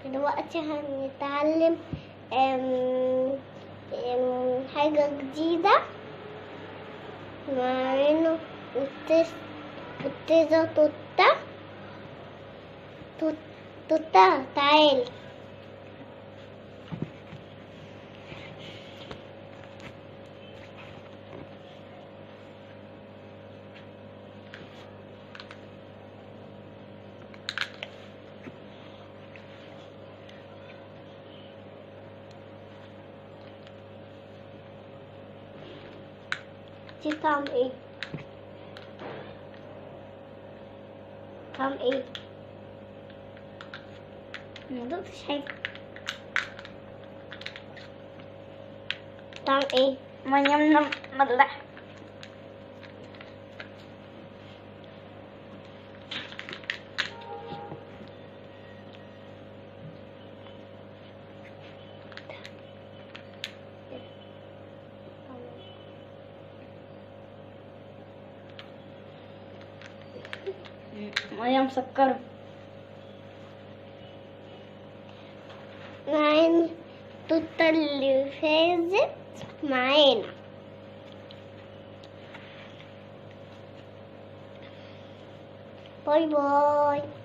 دلوقتي هنتعلم أم أم حاجة جديدة معانا والتس والتيزة توتا توت- توتا تعالي دي طعم ايه طعم ايه ما دقتش حاجة طعم ايه ما يمنا ملح مية مسكرة معانا التوتة اللي فازت معانا باي باي